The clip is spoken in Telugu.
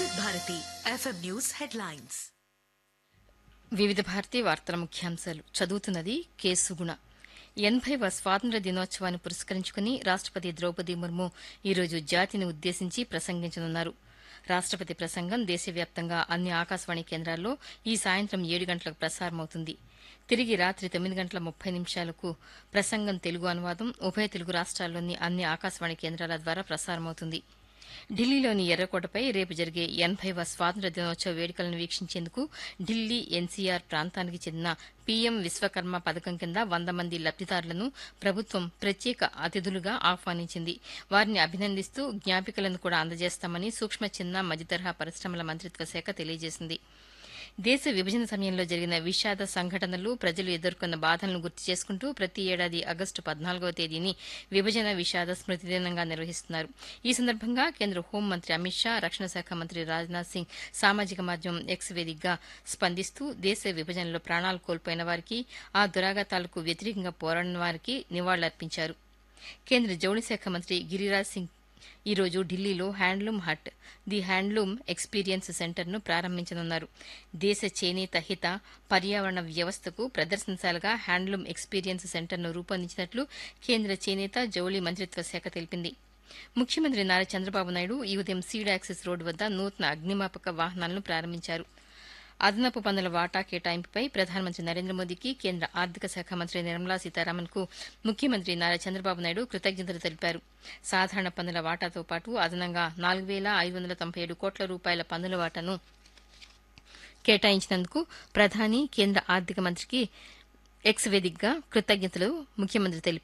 వివిధ భారతి ఎఫ్ఎం న్యూస్ హెడ్లైన్స్ వివిధ భారతి వార్తల ముఖ్యాంశాలు చదువుతున్నది కె సుగుణ ఎనభైవ స్వాతంత్ర దినోత్సవాన్ని పురస్కరించుకుని రాష్టపతి ద్రౌపది ముర్ము ఈరోజు జాతిని ఉద్దేశించి ప్రసంగించనున్నారు రాష్టపతి ప్రసంగం దేశవ్యాప్తంగా అన్ని ఆకాశవాణి కేంద్రాల్లో ఈ సాయంత్రం ఏడు గంటలకు ప్రసారమవుతుంది తిరిగి రాత్రి తొమ్మిది గంటల ముప్పై నిమిషాలకు ప్రసంగం తెలుగు అనువాదం ఉభయ తెలుగు రాష్ట్రాల్లోని అన్ని ఆకాశవాణి కేంద్రాల ద్వారా ప్రసారమవుతుంది ఢిల్లీలోని ఎర్రకోటపై రేపు జరిగే ఎనభైవ స్వాతంత్ర దినోత్సవ వేడుకలను వీక్షించేందుకు ఢిల్లీ ఎన్సీఆర్ ప్రాంతానికి చెందిన పీఎం విశ్వకర్మ పథకం కింద వంద మంది లబ్దిదారులను ప్రభుత్వం ప్రత్యేక అతిథులుగా ఆహ్వానించింది వారిని అభినందిస్తూ జ్ఞాపికలను కూడా అందజేస్తామని సూక్ష్మ చిన్న మధ్యతరహా పరిశ్రమల మంత్రిత్వ శాఖ తెలియజేసింది దేశ విభజన సమయంలో జరిగిన విషాద సంఘటనలు ప్రజలు ఎదుర్కొన్న బాధలను గుర్తు చేసుకుంటూ ప్రతి ఏడాది ఆగస్టు పద్నాలుగవ తేదీని విభజన విషాద స్మృతి దినంగా నిర్వహిస్తున్నారు ఈ సందర్భంగా కేంద్ర హోంమంత్రి అమిత్ షా రక్షణ శాఖ మంత్రి రాజ్నాథ్ సింగ్ సామాజిక మాధ్యమం ఎక్స్ వేదికగా స్పందిస్తూ దేశ విభజనలో ప్రాణాలు కోల్పోయిన వారికి ఆ దురాఘాతాలకు వ్యతిరేకంగా పోరాడిన వారికి నివాళులర్పించారు కేంద్ర జౌళి శాఖ మంత్రి గిరిరాజ్ సింగ్ ఈ రోజు ఢిల్లీలో handloom haat the handloom experience సెంటర్ను ప్రారంభించనున్నారు దేశ చేనేత హిత పర్యావరణ వ్యవస్థకు ప్రదర్శనశాలగా హ్యాండ్లూమ్ ఎక్స్పీరియన్స్ సెంటర్ను రూపొందించినట్లు కేంద్ర చేనేత జౌళి మంత్రిత్వ శాఖ తెలిపింది ముఖ్యమంత్రి నారా చంద్రబాబు నాయుడు ఈ ఉదయం సీడ్ యాక్సెస్ రోడ్డు వద్ద నూతన అగ్నిమాపక వాహనాలను ప్రారంభించారు అదనపు పన్నుల వాటా కేటాయింపుపై ప్రధానమంత్రి నరేంద్ర మోదీకి కేంద్ర ఆర్థిక శాఖ మంత్రి నిర్మలా సీతారామన్ కు ముఖ్యమంత్రి నారా చంద్రబాబు నాయుడు కృతజ్ఞతలు తెలిపారు సాధారణ పన్నుల వాటాతో పాటు అదనంగా నాలుగు వేల ఐదు వందల తొంభై ఏడు కోట్ల రూపాయల పన్నుల వాటాను కేటాయించినందుకు ప్రధాని కేంద్ర ఆర్థిక మంత్రికి ఎక్స్ వేదికగా కృతజ్ఞతలు ముఖ్యమంత్రి తెలిపారు